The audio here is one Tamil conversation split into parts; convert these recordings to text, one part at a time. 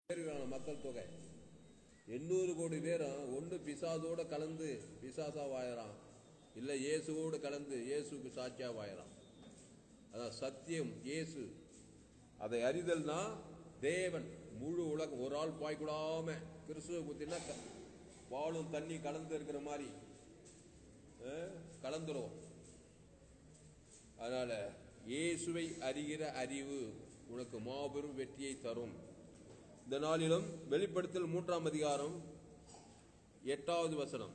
பேர் வேணும் மக்கள் தொகை எண்ணூறு கோடி பேரும் ஒன்று பிசாசோட கலந்து பிசாசா வாழறான் இல்லை இயேசுவோடு கலந்து இயேசுக்கு சாட்சியா வாழறான் அதான் சத்தியம் இயேசு அதை அறிதல்னா தேவன் முழு உலகம் ஒரு ஆள் பாய்க்கூடாம கிறிஸ்துவ புத்தினா க- பாலும் தண்ணி கலந்து இருக்கிற மாதிரி அஹ், கலந்துரும் அதனால இயேசுவை அறிகிற அறிவு உனக்கு மாபெரும் வெற்றியை தரும் இந்த நாளிலும் வெளிப்படுத்தல் மூன்றாம் அதிகாரம் எட்டாவது வசனம்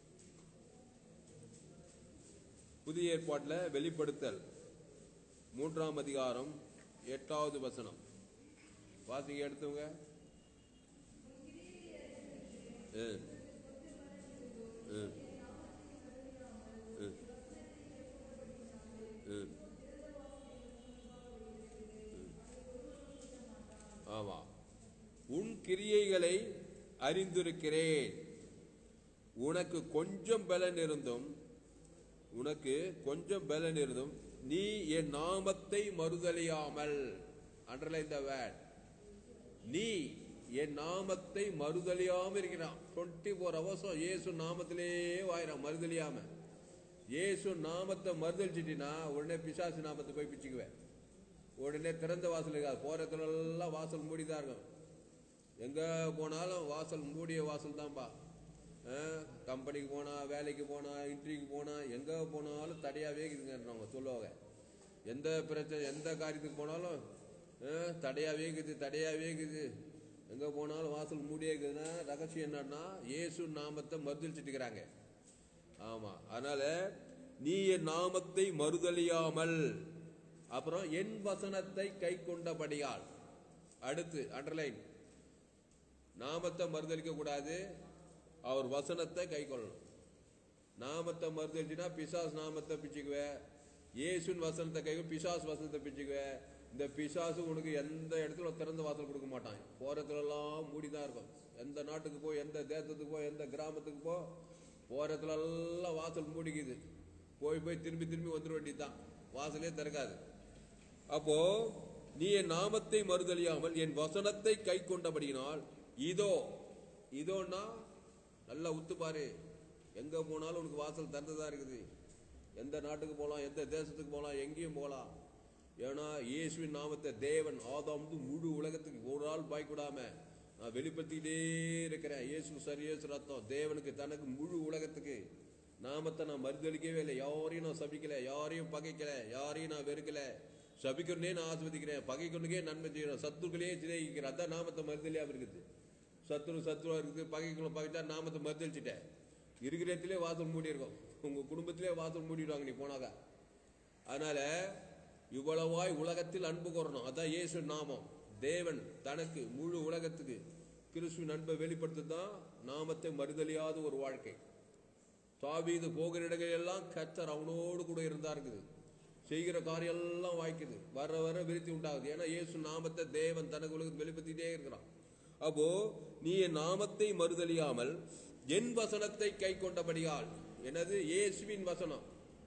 புதிய ஏற்பாட்டில் வெளிப்படுத்தல் மூன்றாம் அதிகாரம் எட்டாவது வசனம் வாசிங்க எடுத்தவங்க ஆ. ஆ. ஆ. ஆ. ஆமா உன் கிரியைகளை அறிந்திருக்கிறேன் உனக்கு கொஞ்சம் பலன் இருந்தும் உனக்கு கொஞ்சம் பலன் இருந்தும் நீ என் நாமத்தை மறுதலியாமல் அண்டர்லைன் த வேர்ட் நீ என் நாமத்தை மறுதலியாம இருக்கிறான் டுவெண்ட்டி ஃபோர் ஹவர்ஸும் இயேசு நாமத்திலே வாயிறான் மறுதலியாம இயேசு நாமத்தை மறுதலிச்சிட்டினா உடனே பிசாசு நாமத்தை போய் பிச்சுக்குவேன் உடனே திறந்த வாசல் இருக்காது போற இடத்துல எல்லாம் வாசல் மூடிதான் இருக்கும் எங்க போனாலும் வாசல் மூடிய வாசல் தான்ப்பா கம்பெனிக்கு போனா வேலைக்கு போனா இன்டர்வியூக்கு போனா எங்க போனாலும் தடையாவே இருக்குதுங்க அவங்க சொல்லுவாங்க எந்த பிரச்சனை எந்த காரியத்துக்கு போனாலும் அஹ், தடையாவே இருக்குது தடையாவே இருக்குது எங்க போனாலும் வாசல் மூடியே இருக்குதுன்னா ரகசியம் என்னன்னா இயேசு நாமத்தை மறுதளிச்சுட்டு இருக்கிறாங்க ஆமா அதனால நீ என் நாமத்தை மறுதலியாமல் அப்புறம் என் வசனத்தை கை கொண்டபடியால் அடுத்து அண்டர்லைன் நாமத்தை மறுதலிக்க கூடாது அவர் வசனத்தை கை கொள்ளணும் நாமத்தை மறுதலிச்சுனா பிசாஸ் நாமத்தை பிச்சுக்குவேன் இயேசுன் வசனத்தை கை பிசாஸ் வசனத்தை பிச்சுக்குவேன் இந்த பிசாசு உனக்கு எந்த இடத்துல திறந்த வாசல் கொடுக்க மாட்டான் போறதுல எல்லாம் மூடிதான் இருக்கும் எந்த நாட்டுக்கு போ எந்த தேசத்துக்கு போ எந்த கிராமத்துக்கு போ போறதுல எல்லாம் வாசல் மூடிக்குது போய் போய் திரும்பி திரும்பி வந்துட வேண்டியதுதான் வாசலே திறக்காது அப்போ நீ என் நாமத்தை மறுதலியாமல் என் வசனத்தை கை கொண்டபடியினால் இதோ இதோன்னா நல்லா உத்து பாரு எங்க போனாலும் உனக்கு வாசல் திறந்துதான் இருக்குது எந்த நாட்டுக்கு போகலாம் எந்த தேசத்துக்கு போகலாம் எங்கேயும் போகலாம் ஏன்னா இயேசுவின் நாமத்தை தேவன் ஆதாம் வந்து முழு உலகத்துக்கு ஒரு ஆள் பாய்க்கூடாம நான் வெளிப்படுத்திக்கிட்டே இருக்கிறேன் இயேசு சரி இயேசு ரத்தம் தேவனுக்கு தனக்கு முழு உலகத்துக்கு நாமத்தை நான் மறுதளிக்கவே இல்லை யாரையும் நான் சபிக்கல யாரையும் பகைக்கல யாரையும் நான் வெறுக்கல சபிக்கிறனே நான் ஆஸ்வதிக்கிறேன் பகைக்கொண்டுக்கே நன்மை செய்யறேன் சத்துருக்களையே சிநேகிக்கிறேன் அதான் நாமத்தை மறுதலியாம இருக்குது சத்துரு சத்துருவா இருக்குது பகைக்குள்ள பகைச்சா நாமத்தை மறுதளிச்சிட்டேன் இருக்கிற இடத்திலே வாசல் மூடி இருக்கும் உங்க குடும்பத்திலே வாசல் மூடிடுவாங்க நீ போனாக்க அதனால இவ்வளவாய் உலகத்தில் அன்பு கூறணும் அதான் இயேசு நாமம் தேவன் தனக்கு முழு உலகத்துக்கு கிறிஸ்துவின் அன்பை வெளிப்படுத்த தான் நாமத்தை மறுதலியாத ஒரு வாழ்க்கை தாவீது போகிற இடங்கள் எல்லாம் கர்த்தர் அவனோடு கூட இருந்தா இருக்குது செய்கிற காரியம் எல்லாம் வாய்க்குது வர வர விருத்தி உண்டாகுது ஏன்னா இயேசு நாமத்தை தேவன் தனக்கு உலகத்துக்கு வெளிப்படுத்திட்டே இருக்கிறான் அப்போ நீ என் நாமத்தை மறுதலியாமல் என் வசனத்தை கை கொண்டபடியால் எனது இயேசுவின் வசனம்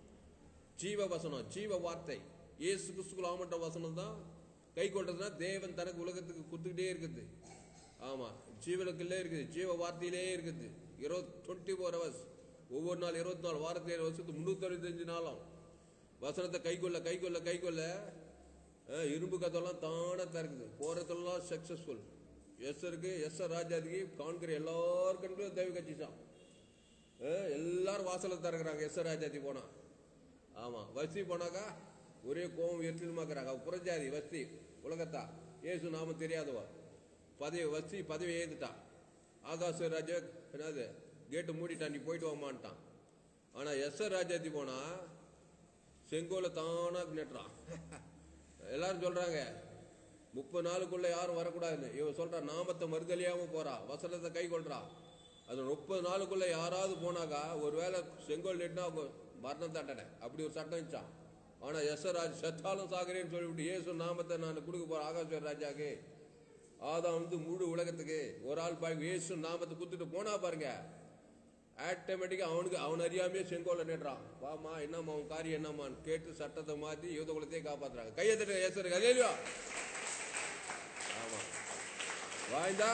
ஜீவ வசனம் ஜீவ வார்த்தை இயேசு கிறிஸ்துக்குள் ஆமன்ற வசனம் தான் கை கொண்டதுன்னா தேவன் தனக்கு உலகத்துக்கு கொடுத்துக்கிட்டே இருக்குது ஆமா ஜீவனுக்குள்ளே இருக்குது ஜீவ வார்த்தையிலே இருக்குது இருபது டுவெண்ட்டி ஃபோர் ஹவர்ஸ் ஒவ்வொரு நாள் இருபத்தி நாலு வாரத்தில் வருஷத்துக்கு முன்னூத்தி அறுபத்தஞ்சு நாளும் வசனத்தை கை கொள்ள கை கொள்ள கை கொள்ள அஹ், இரும்பு கதெல்லாம் தானே திறக்குது போறதெல்லாம் சக்சஸ்ஃபுல் எஸ்ஸருக்கு எஸ் ஆர் ராஜாதிக்கு காண்கிற எல்லாருக்கும் தேவை கட்சிச்சான் அஹ், எல்லாரும் வாசலை திறக்கிறாங்க எஸ் ஆர் ராஜாதி போனா ஆமா வஸ்தி போனாக்கா ஒரே கோவம் எரிச்சலுமாக்குறாங்க அவ புறஜாதி வஸ்தி உலகத்தா ஏசு நாம தெரியாதவா பதவி வஸ்தி பதவி ஏத்துட்டான் ஆகாச ராஜா என்னது கேட்டு மூடிட்டான் நீ போயிட்டு வாமான்ட்டான் ஆனா எஸ் ஆர் ராஜாதி போனா செங்கோல தானா நெட்டுறான் எல்லாரும் சொல்றாங்க முப்பது நாளுக்குள்ள யாரும் வரக்கூடாதுன்னு இவன் சொல்றா நாமத்தை மறுதலியாம போறா வசனத்தை கை கொள்றா அது முப்பது நாளுக்குள்ள யாராவது போனாக்கா ஒருவேளை செங்கோல் நெட்டினா அவங்க மரணம் தண்டனை அப்படி ஒரு சட்டம் இருந்துச்சான் ஆனா எஸ்வராஜ் செத்தாலும் சாகுறேன்னு சொல்லிவிட்டு இயேசு நாமத்தை நான் கொடுக்க போறேன் ஆகாஸ்வர் ராஜாக்கு ஆதாம் வந்து முழு உலகத்துக்கு ஒரு ஆள் பாய் இயேசு நாமத்தை குத்துட்டு போனா பாருங்க ஆட்டோமேட்டிக்கா அவனுக்கு அவன் அறியாமையே செங்கோல நேடுறான் வாமா என்னம்மா உன் காரியம் என்னம்மான்னு கேட்டு சட்டத்தை மாத்தி யூத குலத்தையே காப்பாத்துறாங்க கையை தட்டு ஏசுறாங்க இல்லையா ஆமா வாய்ந்தா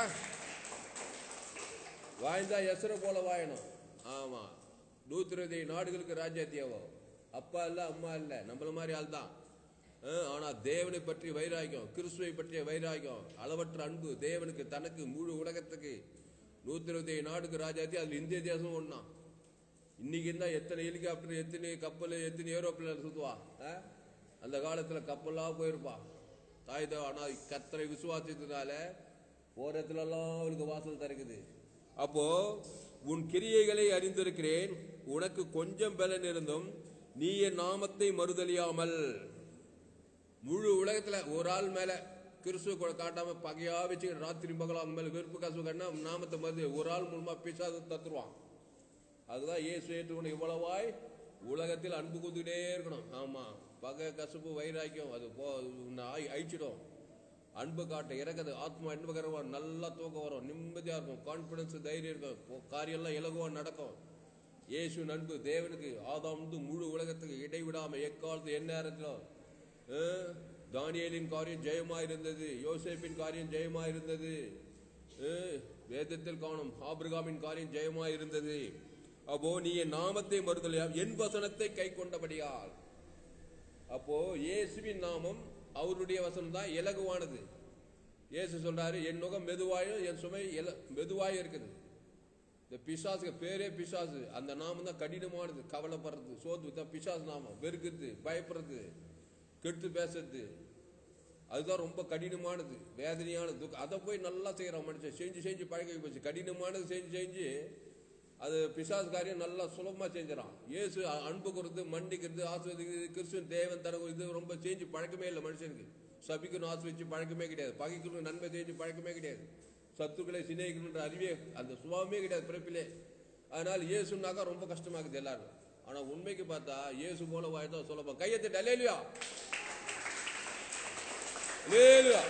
வாய்ந்தா எசர போல வாயணும் ஆமா நூத்தி இருபது நாடுகளுக்கு ராஜ்யத்தியாவோ அப்பா இல்ல அம்மா இல்ல நம்மள மாதிரி ஆள் தான் அஹ், ஆனா தேவனை பற்றி வைராகியம் கிறிஸ்துவை பற்றிய வைராகியம் அளவற்ற அன்பு தேவனுக்கு தனக்கு முழு உலகத்துக்கு நூத்தி இருபத்தி நாடுக்கு ராஜாத்தி அதுல இந்திய தேசம் ஒண்ணா இன்னைக்கு இருந்தா எத்தனை ஹெலிகாப்டர் எத்தனை கப்பல் எத்தனை ஏரோப்ளேன் சுத்துவா அஹ்? அந்த காலத்துல கப்பல்லாம் போயிருப்பா தாய் தேவ ஆனா கத்தரை விசுவாசத்தினால போற இடத்துல எல்லாம் அவனுக்கு வாசல் திறக்குது அப்போ உன் கிரியைகளை அறிந்திருக்கிறேன் உனக்கு கொஞ்சம் பலன் இருந்தும் நீ என் நாமத்தை மறுதலியாமல் முழு உலகத்துல ஒரு ஆள் மேல கிறிஸ்துவ கூட காட்டாம பகையா வச்சு ராத்திரி பகலா அவங்க மேல வெறுப்பு காசு கண்ணா நாமத்தை மருந்து ஒரு ஆள் மூலமா பிசாசு தத்துருவான் அதுதான் இயேசு ஏற்றுக்கணும் இவ்வளவாய் உலகத்தில் அன்பு கூத்துக்கிட்டே இருக்கணும் ஆமா பகை கசப்பு வைராக்கியம் அது போ உன்னை ஆய் அழிச்சிடும் அன்பு காட்ட இறக்குது ஆத்மா அன்புகரமா நல்லா தூக்கம் வரும் நிம்மதியா இருக்கும் கான்பிடன்ஸ் தைரியம் இருக்கும் போ- காரியம்லாம் இலகுவா நடக்கும் இயேசு அன்பு தேவனுக்கு ஆதாம் வந்து முழு உலகத்துக்கு இடைவிடாம எக்காலத்து எந்நேரத்திலும் அஹ், தானியேலின் காரியம் ஜெயமா இருந்தது யோசேப்பின் காரியம் ஜெயமா இருந்தது அஹ், வேதத்தில் காணும் ஆபிரகாமின் காரியம் ஜெயமா இருந்தது அப்போ நீ என் நாமத்தை மறுதலையா என் வசனத்தை கை கொண்டபடியால் அப்போ இயேசுவின் நாமம் அவருடைய வசனம் தான் இலகுவானது இயேசு சொல்றாரு என் நுகம் மெதுவாயும் என் சுமை இல- மெதுவாயும் இருக்குது இந்த பிசாசுக்கு பேரே பிசாசு அந்த நாமம் தான் கடினமானது கவலைப்படுறது சோத்து தான் பிசாசு நாமம் வெறுக்கிறது பயப்படுறது கெடுத்து பேசுறது அதுதான் ரொம்ப கடினமானது வேதனையானது துக்கம் அதை போய் நல்லா செய்யறான் மனுஷன் செஞ்சு செஞ்சு பழகி போச்சு கடினமானது செஞ்சு செஞ்சு அது பிசாசு காரியம் நல்லா சுலபமா செஞ்சிடறான் இயேசு அ- அன்பு கொடுத்து மன்னிக்கிறது ஆஸ்வதிக்கிறது கிறிஸ்துவன் தேவன் தனக்கு இது ரொம்ப செஞ்சு பழக்கமே இல்லை மனுஷனுக்கு சபிக்கணும் ஆஸ்வதிச்சு பழக்கமே கிடையாது பகைக்கணும் நன்மை செஞ்சு பழக்கமே கிடையாது சத்துக்களை சிநேகிக்கணுன்ற அறிவே அந்த சுபாவமே கிடையாது பிறப்பிலே அதனால இயேசுனாக்கா ரொம்ப கஷ்டமாக்குது எல்லாரும் ஆனா உண்மைக்கு பார்த்தா இயேசு போல வாய்தான் சுலபம் கையெழுத்து அலேலியா அலேலியா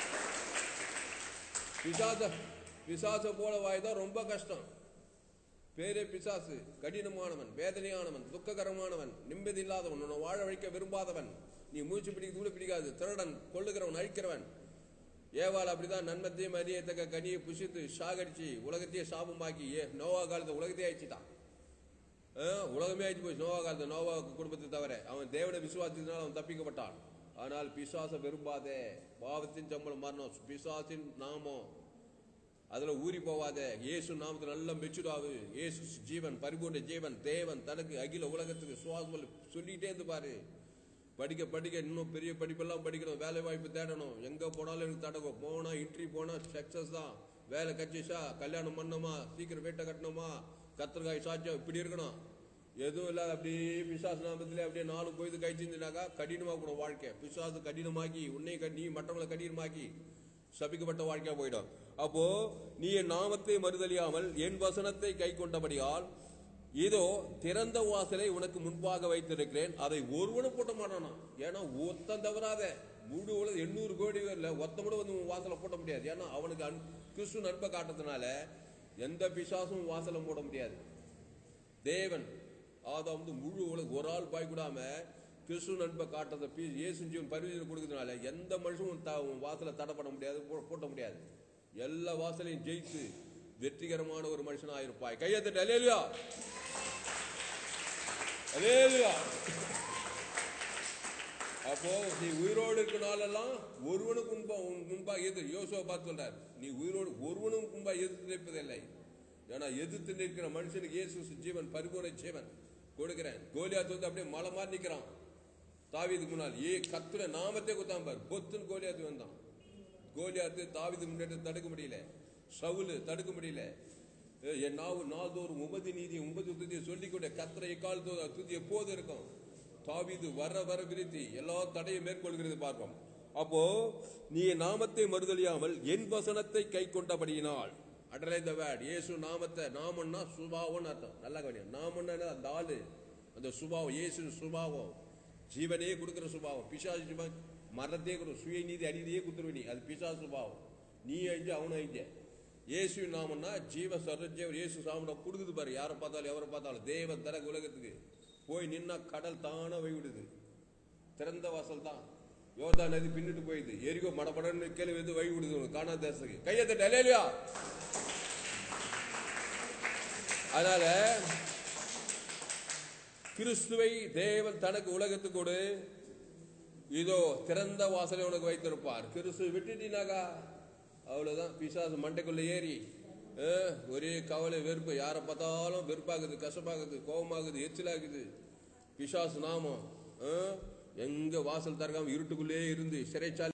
பிசாச பிசாச போல வாய்தான் ரொம்ப கஷ்டம் பேரே பிசாசு கடினமானவன் வேதனையானவன் துக்ககரமானவன் நிம்மதி இல்லாதவன் உன்னை வாழ வைக்க விரும்பாதவன் நீ மூச்சு பிடிக்கிறது கூட பிடிக்காது திருடன் கொள்ளுகிறவன் அழிக்கிறவன் ஏவாள் அப்படிதான் நன்மத்தையும் அறியத்தக்க கனியை புசித்து சாகடிச்சு உலகத்தையே சாபமாக்கி ஏ நோவா காலத்தை உலகத்தையே அழிச்சிட்டான் அஹ், உலகமே ஆயிடுச்சு போய் நோவா காலத்தை நோவா குடும்பத்தை தவிர அவன் தேவனை விசுவாசத்தினால் அவன் தப்பிக்கப்பட்டான் ஆனால் பிசாச விரும்பாதே பாவத்தின் சம்பளம் மரணம் பிசாசின் நாமம் அதுல ஊறி போவாத இயேசு நாமத்தில் நல்ல மெச்சுடாவு இயேசு ஜீவன் பரிபூர்ண ஜீவன் தேவன் தனக்கு அகில உலகத்துக்கு சுவாசம் சொல்லிட்டே இருந்து பாரு படிக்க படிக்க இன்னும் பெரிய படிப்பெல்லாம் படிக்கணும் வேலை வாய்ப்பு தேடணும் எங்க போனாலும் எனக்கு தடக்கும் போனா இன்ட்ரி போனா சக்சஸ் தான் வேலை கட்சிச்சா கல்யாணம் பண்ணணுமா சீக்கிரம் வீட்டை கட்டணுமா கத்திரக்காய் சாட்சியம் இப்படி இருக்கணும் எதுவும் இல்லாத அப்படியே பிசாசு நாமத்திலே அப்படியே நாலு போய் கழிச்சிருந்தாக்கா கடினமாக கூட வாழ்க்கை பிசாசு கடினமாக்கி உன்னை கடி- நீ மற்றவங்களை கடினமாக்கி சபிக்கப்பட்ட வாழ்க்கையா போயிடும் அப்போ நீ என் நாமத்தை மறுதலியாமல் என் வசனத்தை கை கொண்டபடியால் இதோ திறந்த வாசலை உனக்கு முன்பாக வைத்திருக்கிறேன் அதை ஒருவனும் பூட்ட மாட்டானா ஏன்னா ஒத்தம் தவறாத முழு உலக எண்ணூறு கோடி பேர்ல ஒத்த கூட வந்து உன் வாசலை பூட்ட முடியாது ஏன்னா அவனுக்கு அன் கிறிஸ்து நட்பை காட்டுறதுனால எந்த பிசாசும் வாசலை மூட முடியாது தேவன் ஆதாம் வந்து முழு உலக ஒரு ஆள் பாய் கூடாம கிறிஸ்து நண்பை காட்டுறத பி இயேசு ஜீவன் பரிவீதனை கொடுக்கறதுனால எந்த மனுஷனும் த வாசலை தடை பண்ண முடியாது பூ- பூட்ட முடியாது எல்லா வாசலையும் ஜெயித்து வெற்றிகரமான ஒரு மனுஷனா இருப்பாய் கையத்தட்டு அலேலியா அலேலியா அப்போ நீ உயிரோடு இருக்க நாளெல்லாம் ஒருவனுக்கு முன்பா உன் முன்பா எதிர் யோசுவா பார்த்து சொல்றார் நீ உயிரோடு ஒருவனும் முன்பா எதிர்த்து நிற்பதில்லை ஏன்னா எதிர்த்து நிற்கிற மனுஷனுக்கு இயேசு ஜீவன் பரிபூர்ண ஜீவன் கொடுக்கிறேன் கோலியாத்து வந்து அப்படியே மலை மாதிரி நிக்கிறான் தாவீதுக்கு முன்னால் ஏ கத்துற நாமத்தே குத்தாம் பார் பொத்துன்னு கோலியாத்து வந்தான் கோலியாத்து தாவீது முன்னேற்ற தடுக்க முடியல சவுலு தடுக்க முடியல ஏ, என் நாவு நாள்தோறும் உமது நீதி உமது துதியை சொல்லிக்கொண்டே கத்திர எக்கால் துதி எப்போது இருக்கும் தாவீது வர வர விருத்தி எல்லா தடையும் மேற்கொள்கிறது பார்ப்போம் அப்போ நீ என் நாமத்தை மறுதலியாமல் என் வசனத்தை கை கொண்டபடியினால் அடரை இந்த வேட் இயேசு நாமத்தை நாமன்னா சுபாவம்னு அர்த்தம் நல்லா கவனியம் நாமன்னா அந்த ஆளு அந்த சுபாவம் இயேசு சுபாவம் ஜீவனே கொடுக்கிற சுபாவம் பிசாசு சுபாவம் மரணத்தையே கொடு சுய நீதி அநீதியே குத்துருவ நீ அது பிசாசு சுபாவம் நீ அழிஞ்சு அவனும் அழிஞ்ச இயேசு நாமன்னா ஜீவ சரஜீவர் இயேசு சாமனை கொடுக்குது பாரு யாரை பார்த்தாலும் எவரை பார்த்தாலும் தேவன் தரக்கு உலகத்துக்கு போய் நின்னா கடல் தானா போய் விடுது திறந்த வாசல் தான் யோர்தான் நதி பின்னிட்டு போயிடுது எரிகோ மடமடன்னு கேள்வி வந்து வழி விடுது காணாத தேசத்துக்கு கையை தட்ட இல்லையா அதனால கிறிஸ்துவை தேவன் தனக்கு உலகத்துக்கு கொடு இதோ திறந்த வாசலை உனக்கு வைத்திருப்பார் கிறிஸ்துவை விட்டுட்டீனாக்கா அவ்வளவுதான் பிசாசு மண்டைக்குள்ள ஏறி அஹ், ஒரே கவலை வெறுப்பு யாரை பார்த்தாலும் வெறுப்பாகுது கசப்பாகுது கோபமாகுது எச்சிலாகுது பிசாசு நாமம் அஹ், எங்க வாசல் திறக்காம இருட்டுக்குள்ளே இருந்து சிறைச்சாலை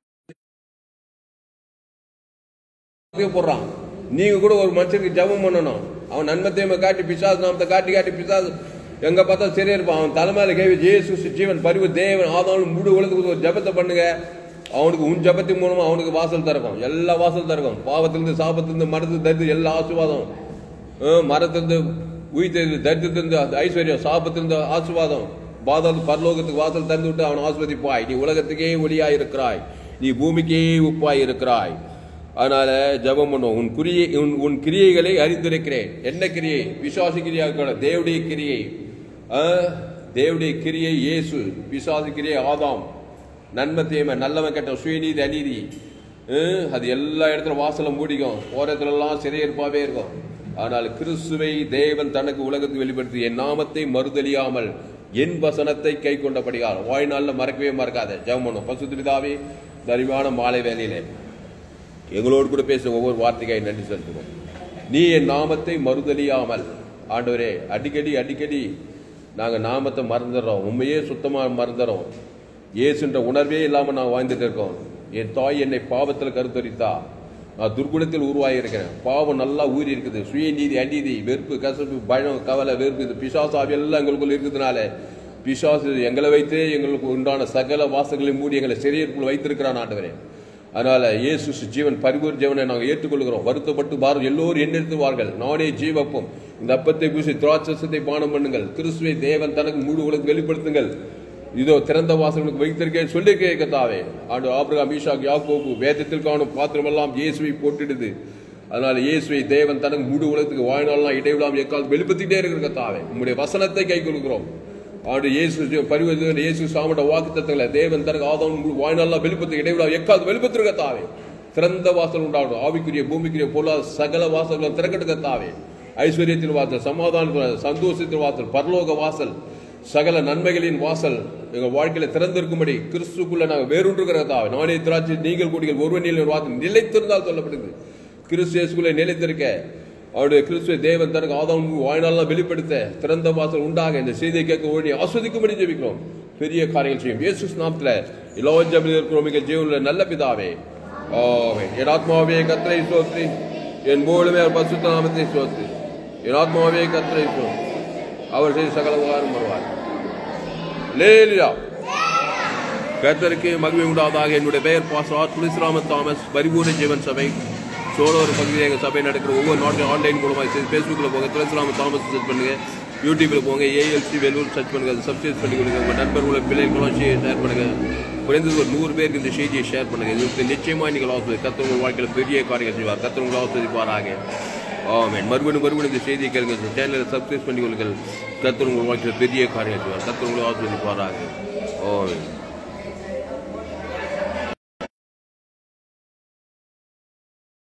போடுறான் நீங்க கூட ஒரு மனுஷனுக்கு ஜெபம் பண்ணணும் அவன் நன்மை தீமை காட்டி பிசாசு நாமத்தை காட்டி காட்டி பிசாசு எங்க பார்த்தா சரியா இருப்பான் அவன் தலைமையில கேவி ஜேசு ஜீவன் பரிவு தேவன் ஆதாலும் முழு உலகத்துக்கு ஒரு ஜெபத்தை பண்ணுங்க அவனுக்கு உன் ஜெபத்தின் மூலமா அவனுக்கு வாசல் திறக்கும் எல்லா வாசல் திறக்கும் பாவத்திலிருந்து சாபத்திலிருந்து மரத்து தரித்து எல்லா ஆசீர்வாதம் அஹ், மரத்திலிருந்து உயிர்த்தெழுந்து தரித்திலிருந்து அந்த ஐஸ்வர்யம் சாபத்திலிருந்து ஆசீர்வாதம் பாதாள பரலோகத்துக்கு வாசல் திறந்து விட்டு அவன் ஆஸ்வதிப்பாய் நீ உலகத்துக்கே ஒளியாய் இருக்கிறாய் நீ பூமிக்கே உப்பாய் இருக்கிறாய் அதனால ஜெபம் பண்ணுவோம் உன் குறியை உன் உன் கிரியைகளை அறிந்திருக்கிறேன் என்ன கிரியை விசுவாசி கிரியா கூட தேவடைய கிரியை ஆ, தேவடைய கிரியை இயேசு விசுவாசி கிரியை ஆதாம் நன்மை தீமை நல்லவன் கெட்ட சுயநீதி அநீதி ஆ, அது எல்லா இடத்துல வாசலும் மூடிக்கும் போற இடத்துல எல்லாம் சிறையிருப்பாவே இருக்கும் ஆனால் கிறிஸ்துவை தேவன் தனக்கு உலகத்துக்கு வெளிப்படுத்தி என் நாமத்தை மறுதலியாமல் என் வசனத்தை கை கொண்டபடியால் வாழ்நாளில் மறக்கவே மறக்காத ஜெபம் பண்ணும் பசுத்திரிதாவே தரிவான மாலை வேலையிலே எங்களோடு கூட பேசும் ஒவ்வொரு வார்த்தைக்காய் நன்றி செலுத்துவோம் நீ என் நாமத்தை மறுதலியாமல் ஆண்டவரே அடிக்கடி அடிக்கடி நாங்க நாமத்தை மறந்துடுறோம் உண்மையே சுத்தமா மறந்துடுறோம் இயேசுன்ற உணர்வே இல்லாம நான் வாழ்ந்துட்டு இருக்கோம் என் தாய் என்னை பாவத்தில் கருத்தரித்தா நான் துர்குணத்தில் உருவாகி இருக்கிறேன் பாவம் நல்லா ஊறி இருக்குது சுயநீதி அநீதி வெறுப்பு கசப்பு பயம் கவலை வெறுப்பு இது பிசாசாவி எல்லாம் எங்களுக்குள்ள இருக்கிறதுனால பிசாசு எங்களை வைத்தே எங்களுக்கு உண்டான சகல வாசல்களை மூடி எங்களை சிறையிருக்குள் வைத்திருக்கிறான் ஆண்டவரே அதனால இயேசு ஜீவன் பரிபூர் ஜீவனை நாங்கள் ஏற்றுக்கொள்கிறோம் வருத்தப்பட்டு பாரு எல்லோரும் எண்ணெடுத்துவார்கள் நானே ஜீவப்பம் இந்த அப்பத்தை பூசி திராட்சத்தை பானம் பண்ணுங்கள் கிறிஸ்துவை தேவன் தனக்கு முழு உலகம் வெளிப்படுத்துங்கள் இதோ திறந்த வாசலுக்கு வைத்திருக்கேன் சொல்லி கேட்கத்தாவே ஆண்டு ஆபிரகாம் ஈஷாக் யாக்கோபு வேதத்தில் காணும் பாத்திரமெல்லாம் இயேசுவை போட்டுடுது அதனால இயேசுவை தேவன் தனக்கு முழு உலகத்துக்கு வாழ்நாள்லாம் இடைவிடாமல் எக்கால் வெளிப்படுத்திட்டே இருக்கிற கத்தாவே உங்களுடைய வசனத்தை கை கொடுக்கிறோம் ஆண்டு இயேசு பரிவர்த்தனை இயேசு சாமட வாக்கு தத்தங்களை தேவன் தனக்கு ஆதாம் வாழ்நாள்லாம் வெளிப்படுத்த இடைவிடா எக்கால் வெளிப்படுத்திருக்க தாவே திறந்த வாசல் உண்டாகணும் ஆவிக்குரிய பூமிக்குரிய பொருளாதார சகல வாசல்களும் திறக்கட்டுக்க தாவே ஐஸ்வர்யத்தின் வாசல் சமாதானத்தின் சந்தோஷத்தின் வாசல் பரலோக வாசல் சகல நன்மைகளின் வாசல் எங்கள் வாழ்க்கையில திறந்திருக்கும்படி கிறிஸ்துக்குள்ள நாங்கள் வேறுன்றுகிற தாவே நானே திராட்சை நீங்கள் கூடிகள் ஒருவனில் வார்த்தை நிலைத்திருந்தால் சொல்லப்படுது கிறிஸ்து இயேசுக்குள்ளே நிலைத்திருக்க அவருடைய கிறிஸ்துவ தேவன் தனக்கு ஆதாம் வாழ்நாளெல்லாம் வெளிப்படுத்த திறந்த வாசல் உண்டாக இந்த செய்தியை கேட்க ஓடி ஆஸ்வதிக்கும்படி ஜெபிக்கிறோம் பெரிய காரியங்கள் செய்யும் இயேசு நாமத்துல இலவஞ்சமில் இருக்கிறோம் மிக ஜீவனில் நல்ல பிதாவே ஆமென் என் ஆத்மாவே கத்திரை சோத்ரி என் மூலமே பசுத்த நாமத்தை சோத்ரி என் ஆத்மாவே கத்திரை சோத்ரி அவர் செய்த சகல உபகாரம் வருவார் லேலியா கர்த்தருக்கு மகிமை உண்டாவதாக என்னுடைய பெயர் பாஸ்டர் துளசிராம தாமஸ் பரிபூர்ண ஜீவன் சபை சோழர் பகுதியில் எங்கள் சபை நடக்கிற ஒவ்வொரு நாட்டையும் ஆன்லைன் மூலமாக ஃபேஸ்புக்கில் போங்க துளசிராம தாமஸ் சர்ச் பண்ணுங்க யூடியூப்பில் போங்க ஏஎல்சி வெல்லூர் சர்ச் பண்ணுங்க அதை சப்ஸ்கிரைப் பண்ணி கொடுங்க உங்கள் நண்பர்களை பிள்ளைகளும் ஷேர் பண்ணுங்க குறைந்தது ஒரு நூறு பேருக்கு இந்த செய்தியை ஷேர் பண்ணுங்க இதுக்கு நிச்சயமாக நீங்கள் ஆஸ்வதி கத்தர் உங்கள் வாழ்க்கையில் பெரிய காரியங்கள் செய்வார் கத்தர் உங்களை ஆஸ்வதிப்பாராக ஆமென் மறுபடியும் மறுபடியும் இந்த செய்தியை கேளுங்க சேனலை சப்ஸ்கிரைப் பண்ணி கொள்ளுங்கள் கத்தர் உங்கள் வாழ்க்கையில் பெரிய காரியங்கள் செய்வார் கத்தர் உங்களை ஆஸ்வதிப்பாராக ஆமென்